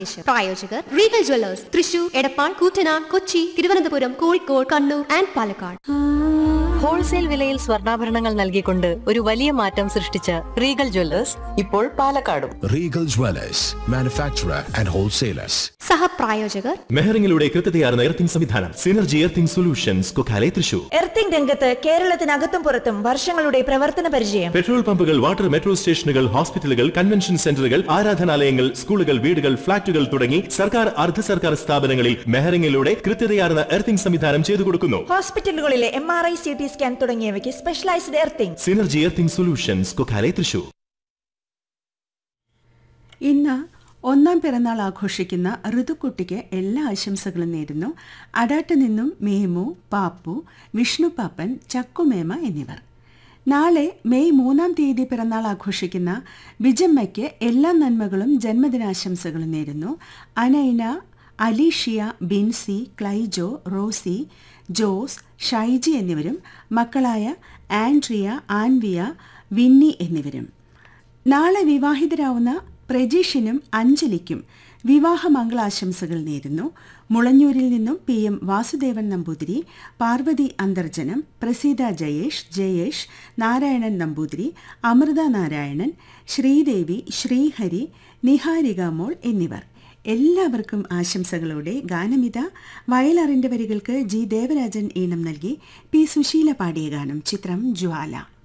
പ്രായോജകർ Regal jewellers Thrissur Edappal Koottanad Kochi Thiruvananthapuram Kozhikode Kannur and Palakkad wholesale വിലയിൽ സ്വർണ്ണാഭരണങ്ങൾ നൽകിക്കൊണ്ട് ഒരു വലിയ മാറ്റം സൃഷ്ടിച്ച റീഗൽ ജ്വല്ലേഴ്സ് ഇപ്പോൾ പാലക്കാടും Regal Dwellers, manufacturer and wholesalers. സഹപ്രായോജകർ മെഹറിംഗിലൂടെ കൃത്യതയാർന്ന എർത്തിംഗ് സംവിധാനം synergy earthing solutions Kokkale Thrissur earthing രംഗത്ത് കേരളത്തിനകത്തും പുറത്തും വർഷങ്ങളുടെ പ്രവർത്തന പരിചയം പെട്രോൾ പമ്പുകൾ വാട്ടർ മെട്രോ സ്റ്റേഷനുകൾ ഹോസ്പിറ്റലുകൾ കൺവെൻഷൻ സെന്ററുകൾ ആരാധനാലയങ്ങൾ സ്കൂളുകൾ വീടുകൾ ഫ്ളാറ്റുകൾ തുടങ്ങി സർക്കാർ അർദ്ധ സർക്കാർ സ്ഥാപനങ്ങളിൽ മെഹറിംഗിലൂടെ കൃത്യതയാർന്ന എർത്തിംഗ് സംവിധാനം ചെയ്തു കൊടുക്കുന്നു ഹോസ്പിറ്റലുകളിലെ M R I C T scan തുടങ്ങിയവയ്ക്ക് specialised earthing synergy earthing solutions Kokkale Thrissur ഇന്ന് ഒന്നാം പിറന്നാൾ ആഘോഷിക്കുന്ന ഋതുക്കുട്ടിക്ക് എല്ലാ ആശംസകളും നേരുന്നു അടാട്ട് നിന്നും മേമു പാപ്പു വിഷ്ണു പാപ്പൻ ചക്കുമേമ എന്നിവർ നാളെ മെയ് മൂന്നാം തീയതി പിറന്നാൾ ആഘോഷിക്കുന്ന വിജമ്മയ്ക്ക് എല്ലാ നന്മകളും ജന്മദിനാശംസകളും നേരുന്നു Anaina Alicia Binsy Klaijo Rosy Jose Shaiji എന്നിവരും മക്കളായ ആൻഡ്രിയ ആൻവിയ വിന്നി എന്നിവരും നാളെ വിവാഹിതരാവുന്ന പ്രജീഷിനും അഞ്ജലിക്കും വിവാഹ മംഗളാശംസകൾ നേരുന്നു മുളഞ്ഞൂരിൽ നിന്നും പി എം വാസുദേവൻ നമ്പൂതിരി പാർവതി അന്തർജനം പ്രസീത ജയേഷ് ജയേഷ് നാരായണൻ നമ്പൂതിരി അമൃത നാരായണൻ ശ്രീദേവി ശ്രീഹരി നിഹാരിക മോൾ എന്നിവർ എല്ലാവർക്കും ആശംസകളോടെ ഗാനമിത വയലാറിന്റെ വരികൾക്ക് ജി ദേവരാജൻ ഈണം നൽകി പി സുശീല പാടിയ ഗാനം ചിത്രം ജ്വാല